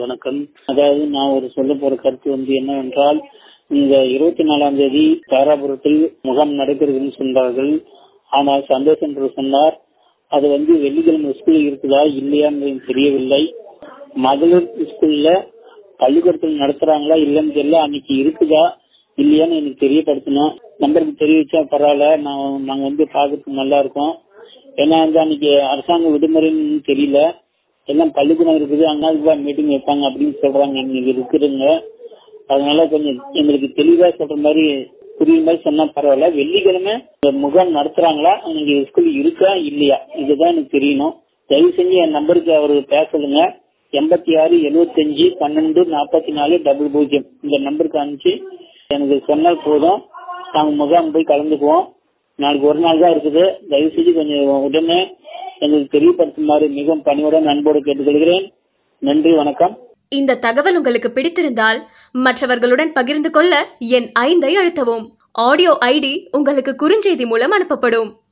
வணக்கம் அதாவது நான் ஒரு சொல்ல போற கருத்து வந்து என்னவென்றால் இந்த இருபத்தி நாலாம் தேதி தாராபுரத்தில் முகாம் நடைபெறுதுன்னு சொன்னார்கள் ஆனால் சந்தோஷ் என்று சொன்னார் அது வந்து வெள்ளிக்கிழமை ஸ்கூல் இருக்குதா இல்லையான்னு தெரியவில்லை மகளிர் ஸ்கூல்ல பள்ளிக்கூடத்தில் நடத்துறாங்களா இல்லைன்னு தெரியல அன்னைக்கு இருக்குதா இல்லையான்னு எனக்கு தெரியப்படுத்தணும் நம்பருக்கு தெரிவிச்சா பரவாயில்ல நான் நாங்க வந்து பாக்குறதுக்கு நல்லா இருக்கும் ஏன்னா வந்து அன்னைக்கு அரசாங்க விடுமுறைன்னு தெரியல எல்லாம் பள்ளிக்கூடம் இருக்குது அண்ணாதுக்கு மீட்டிங் வைப்பாங்க அப்படின்னு சொல்றாங்க இன்னைக்கு இருக்குதுங்க அதனால கொஞ்சம் எங்களுக்கு தெளிவா சொல்ற மாதிரி புரியுற மாதிரி சொன்னா பரவாயில்ல வெள்ளிக்கிழமை இந்த முகாம் நடத்துறாங்களா அன்னைக்கு ஸ்கூல் இருக்கா இல்லையா இதுதான் எனக்கு தெரியணும் தயவு செஞ்சு என் நம்பருக்கு அவரு பேசலுங்க எண்பத்தி ஆறு எழுபத்தஞ்சு பன்னெண்டு நாற்பத்தி நாலு டபுள் பூஜ்ஜியம் இந்த நம்பருக்கு அனுப்பிச்சு எனக்கு சொன்னால் போதும் நாங்க முகாம் போய் கலந்துக்குவோம் நாளைக்கு ஒரு நாள் தான் இருக்குது தயவு செஞ்சு கொஞ்சம் உடனே எங்களுக்கு தெரியப்படுத்துமாறு மிகவும் பணிவுடன் அன்போடு கேட்டுக்கொள்கிறேன் நன்றி வணக்கம் இந்த தகவல் உங்களுக்கு பிடித்திருந்தால் மற்றவர்களுடன் பகிர்ந்து கொள்ள என் ஐந்தை அழுத்தவும் ஆடியோ ஐடி உங்களுக்கு குறுஞ்செய்தி மூலம் அனுப்பப்படும்